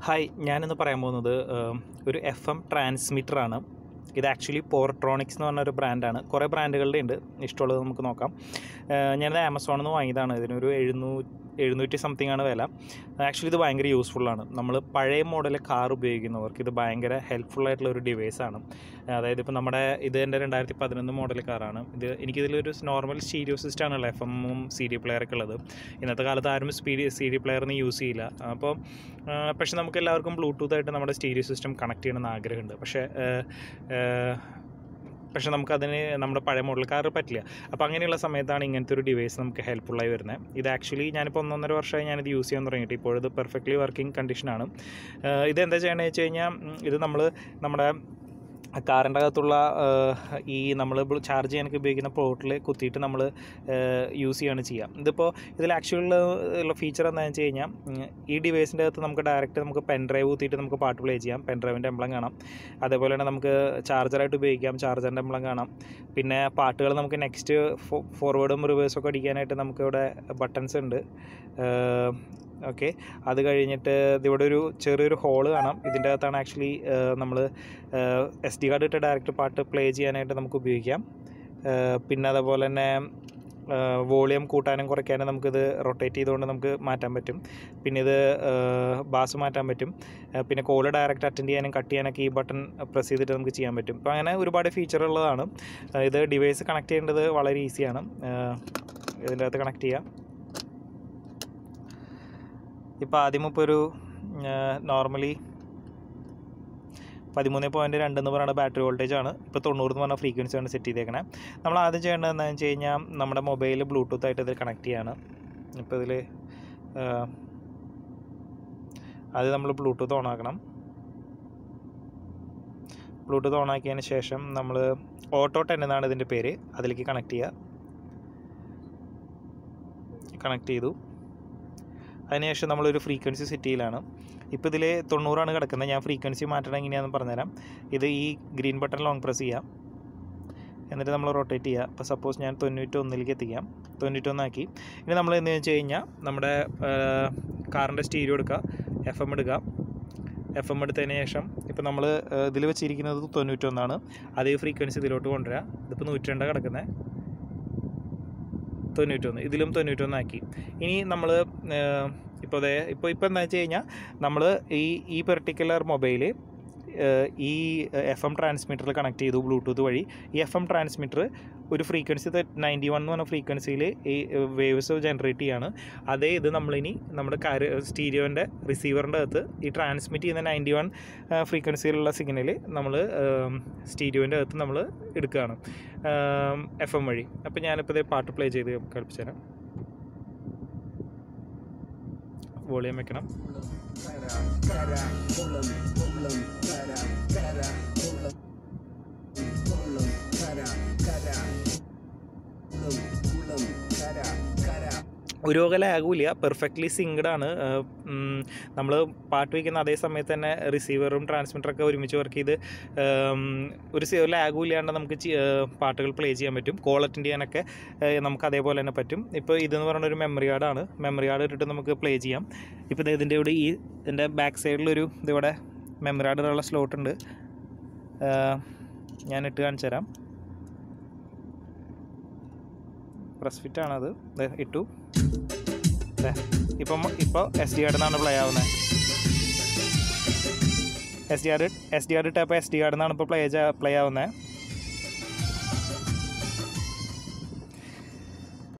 hi ഞാനിന്ന് പറയാൻ പോകുന്നത് ഏം, ഒരു എഫ് എം ട്രാൻസ്മിറ്ററാണ് ഇത് ആക്ച്വലി പോർട്രോണിക്സ് എന്ന് പറഞ്ഞ ഒരു ബ്രാൻഡാണ് കുറേ ബ്രാൻഡുകളുടെ ഉണ്ട് ഇഷ്ടമുള്ളത് നമുക്ക് നോക്കാം ഏഹ് ഞാനത് ആമസോണിൽ നിന്ന് വാങ്ങിയതാണ് ഇതിനൊരു എഴുന്നൂ എഴുന്നൂറ്റി സംതിങ് ആണ് വില ആക്ച്വലി ഇത് ഭയങ്കര യൂസ്ഫുള്ളാണ് നമ്മൾ പഴയ മോഡൽ കാർ ഉപയോഗിക്കുന്നവർക്ക് ഇത് ഭയങ്കര ഹെൽപ്ഫുൾ ആയിട്ടുള്ള ഒരു ഡിവൈസാണ് അതായത് ഇപ്പോൾ നമ്മുടെ ഇത് എൻ്റെ രണ്ടായിരത്തി പതിനൊന്ന് മോഡൽ കാറാണ് ഇത് എനിക്കിതിലൊരു നോർമൽ സ്റ്റീരിയോ സിസ്റ്റം ആണല്ലോ എഫ് എമ്മും സി ഡി പ്ലെയറൊക്കെ ഉള്ളത് ഇന്നത്തെ കാലത്ത് ആരും സ്പീഡ് സി ഡി പ്ലെയറിന് യൂസ് ചെയ്യില്ല അപ്പോൾ പക്ഷെ നമുക്ക് എല്ലാവർക്കും ബ്ലൂടൂത്ത് ആയിട്ട് നമ്മുടെ സ്റ്റീരിയോ സിസ്റ്റം കണക്ട് ചെയ്യണമെന്ന് ആഗ്രഹമുണ്ട് പക്ഷേ ഏഹ്, ഏഹ്, പക്ഷെ നമുക്കതിന് നമ്മുടെ പഴയ മോഡൽ കാർ പറ്റില്ല അപ്പോൾ അങ്ങനെയുള്ള സമയത്താണ് ഇങ്ങനത്തെ ഒരു ഡിവൈസ് നമുക്ക് ഹെൽപ്ഫുള്ളായി വരുന്നത് ഇത് ആക്ച്വലി ഞാനിപ്പോൾ ഒന്നൊന്നര വർഷമായി ഞാനിത് യൂസ് ചെയ്യാൻ തുടങ്ങിയിട്ട് ഇപ്പോൾ ഇത് പെർഫെക്റ്റ്ലി വർക്കിംഗ് കണ്ടീഷനാണ് ഇത് എന്താ ചെയ്യണമെന്ന് വെച്ച് കഴിഞ്ഞാൽ ഉം, ഇത് നമ്മൾ നമ്മുടെ കാറിൻ്റെ അകത്തുള്ള ഏഹ്, ഈ നമ്മൾ ചാർജ് ചെയ്യാനൊക്കെ ഉപയോഗിക്കുന്ന പോർട്ടിൽ കുത്തിയിട്ട് നമ്മൾ യൂസ് ചെയ്യുകയാണ് ചെയ്യുക ഇതിപ്പോൾ ഇതിൽ ആക്ച്വൽ ഉള്ള ഫീച്ചർ എന്താണെന്ന് വെച്ച് കഴിഞ്ഞാൽ ഉം, ഈ ഡിവൈസിൻ്റെ അകത്ത് നമുക്ക് ഡയറക്റ്റ് നമുക്ക് പെൻ ഡ്രൈവ് കുത്തിയിട്ട് നമുക്ക് പാട്ട് പ്ലേ ചെയ്യാം പെൻ ഡ്രൈവിൻ്റെ എംബ്ലം കാണാം അതേപോലെ തന്നെ നമുക്ക് ചാർജറായിട്ട് ഉപയോഗിക്കാം ചാർജറിൻ്റെ എംബ്ലം കാണാം പിന്നെ പാട്ടുകൾ നമുക്ക് നെക്സ്റ്റ് ഫോർവേഡും റിവേഴ്സും ഒക്കെ അടിക്കാനായിട്ട് നമുക്ക് ഇവിടെ ബട്ടൺസ് ഉണ്ട് ഓക്കെ അത് കഴിഞ്ഞിട്ട് ഇതിവിടെ ഒരു ചെറിയൊരു ഹോള് കാണാം ഇതിൻ്റെ അകത്താണ് ആക്ച്വലി നമ്മൾ എസ് ഡി കാർഡ് ഇട്ട് ഡയറക്റ്റ് പാട്ട് പ്ലേ ചെയ്യാനായിട്ട് നമുക്ക് ഉപയോഗിക്കാം ഏഹ് പിന്നെ അതേപോലെ തന്നെ വോളിയം കൂട്ടാനും കുറയ്ക്കാനും നമുക്കിത് റൊട്ടേറ്റ് ചെയ്തുകൊണ്ട് നമുക്ക് മാറ്റാൻ പറ്റും പിന്നെ ഇത് ബാസ് മാറ്റാൻ പറ്റും ഏഹ് പിന്നെ കോള് ഡയറക്റ്റ് അറ്റൻഡ് ചെയ്യാനും കട്ട് ചെയ്യാനൊക്കെ ഈ ബട്ടൺ പ്രസ് ചെയ്തിട്ട് നമുക്ക് ചെയ്യാൻ പറ്റും അപ്പോൾ അങ്ങനെ ഒരുപാട് ഫീച്ചർ ഉള്ളതാണ് ഏഹ് ഇത് ഡിവൈസ് കണക്ട് ചെയ്യേണ്ടത് വളരെ ഈസിയാണ് ഏഹ് ഇതിൻ്റെ അകത്ത് കണക്ട് ചെയ്യാം ഇപ്പോൾ ആദ്യം ഇപ്പോൾ ഒരു നോർമലി പതിമൂന്ന് പോയിൻറ്റ് രണ്ട് എന്ന് പറയുന്ന ബാറ്ററി വോൾട്ടേജ് ആണ് ഇപ്പോൾ തൊണ്ണൂറ് എന്ന് പറഞ്ഞ ഫ്രീക്വൻസി ആണ് സെറ്റ് ചെയ്തേക്കണേ നമ്മൾ ആദ്യം ചെയ്യേണ്ടത് എന്താണെന്ന് വെച്ച് കഴിഞ്ഞാൽ നമ്മുടെ മൊബൈൽ ബ്ലൂടൂത്ത് ആയിട്ട് ഇതിൽ കണക്ട് ചെയ്യാണ് ഇപ്പോൾ ഇതിൽ അത് നമ്മൾ ബ്ലൂടൂത്ത് ഓൺ ആക്കണം ബ്ലൂടൂത്ത് ഓൺ ആക്കിയതിന് ശേഷം നമ്മൾ ഓട്ടോ ടെൻ എന്നാണ് ഇതിൻ്റെ പേര് അതിലേക്ക് കണക്ട് ചെയ്യുക കണക്ട് ചെയ്തു അതിനുശേഷം നമ്മളൊരു ഫ്രീക്വൻസി സെറ്റ് ചെയ്യലാണ് ഇപ്പോൾ ഇതിൽ തൊണ്ണൂറാണ് കിടക്കുന്നത് ഞാൻ ഫ്രീക്വൻസി മാറ്റണം എങ്ങനെയാണെന്ന് പറഞ്ഞുതരാം ഇത് ഈ ഗ്രീൻ ബട്ടൺ ലോങ് പ്രസ് ചെയ്യാം എന്നിട്ട് നമ്മൾ റൊട്ടേറ്റ് ചെയ്യുക ഇപ്പോൾ സപ്പോസ് ഞാൻ തൊണ്ണൂറ്റൊന്നിലേക്ക് എത്തിക്കാം തൊണ്ണൂറ്റൊന്നാക്കി ഇനി നമ്മൾ എന്ന് വെച്ച് കഴിഞ്ഞാൽ നമ്മുടെ കാറിൻ്റെ സ്റ്റീരിയോ എടുക്കുക എഫ് എം എടുക്കുക എഫ് എം എടുത്തതിന് ശേഷം ഇപ്പോൾ നമ്മൾ ഇതിൽ വെച്ചിരിക്കുന്നത് തൊണ്ണൂറ്റൊന്നാണ് അതേ ഫ്രീക്വൻസി ഇതിലോട്ട് കൊണ്ടുവരിക ഇതിപ്പോൾ നൂറ്റി രണ്ടാണ് കിടക്കുന്നത് തൊണ്ണൂറ്റൊന്ന് ഇതിലും തൊണ്ണൂറ്റൊന്നാക്കി ഇനി നമ്മൾ ഇപ്പോൾ അതെ ഇപ്പോൾ ഇപ്പോൾ എന്താ വെച്ച് കഴിഞ്ഞാൽ നമ്മൾ ഈ ഈ പെർട്ടിക്കുലർ മൊബൈൽ ഈ എഫ് എം ട്രാൻസ്മിറ്ററിൽ കണക്ട് ചെയ്തു ബ്ലൂടൂത്ത് വഴി ഈ എഫ് എം ട്രാൻസ്മിറ്റർ ഒരു ഫ്രീക്വൻസി നയൻറ്റി വൺ എന്ന് പറഞ്ഞ ഫ്രീക്വൻസിയിൽ ഈ വേവ്സ് ജനറേറ്റ് ചെയ്യാണ് അതേ ഇത് നമ്മളിനി നമ്മുടെ കാര് സ്റ്റീരിയോൻ്റെ റിസീവറിൻ്റെ അകത്ത് ഈ ട്രാൻസ്മിറ്റ് ചെയ്യുന്ന നയൻറ്റി വൺ ഫ്രീക്വൻസിയിലുള്ള സിഗ്നൽ നമ്മൾ സ്റ്റീരിയോൻ്റെ അകത്ത് നമ്മൾ എടുക്കുകയാണ് എഫ് എം വഴി അപ്പോൾ ഞാനിപ്പോൾ ഇതേ പാട്ട് പ്ലേ ചെയ്ത് കളിപ്പിച്ചു തരാം വോളിയം വെക്കണം ഒരു വക ലാഗുമില്ല പെർഫെക്റ്റ്ലി സിങ്ക്ഡ് ആണ് നമ്മൾ പാട്ട് വയ്ക്കുന്ന അതേ സമയത്ത് തന്നെ റിസീവറും ട്രാൻസ്മിറ്ററൊക്കെ ഒരുമിച്ച് വർക്ക് ചെയ്ത് ഉം, ഒരു സി- ഒരു ലാഗും ഇല്ലാണ്ട് നമുക്ക് ചി- ഏഹ്, പാട്ടുകൾ പ്ലേ ചെയ്യാൻ പറ്റും കോൾ അറ്റൻഡ് ചെയ്യാനൊക്കെ ഏഹ്, നമുക്ക് അതേപോലെ തന്നെ പറ്റും ഇപ്പോൾ ഇതെന്ന് പറയുന്ന ഒരു മെമ്മറി കാർഡാണ് മെമ്മറി കാർഡ് ഇട്ടിട്ട് നമുക്ക് പ്ലേ ചെയ്യാം ഇപ്പോൾ ദേ ഇതിൻ്റെ ഇവിടെ ഈ ഇതിൻ്റെ ബാക്ക് സൈഡിലൊരു ഇതിവിടെ മെമ്മറി കാർഡിലുള്ള സ്ലോട്ട് ഉണ്ട് ഏഹ്, ഞാൻ ഇട്ട് കാണിച്ചു തരാം പ്രസ് ഫിറ്റ് ആണത് ദേ, ഇട്ടു ദേ, ഇപ്പം ഇപ്പോൾ എസ് ഡി കാർഡിൽ നിന്നാണ് പ്ലേ ആവുന്നത് S D card S D card ഇട്ടപ്പോൾ എസ് ഡി കാർഡിൽ നിന്നാണ് ഇപ്പോൾ പ്ലേ പ്ലേ ആവുന്നത്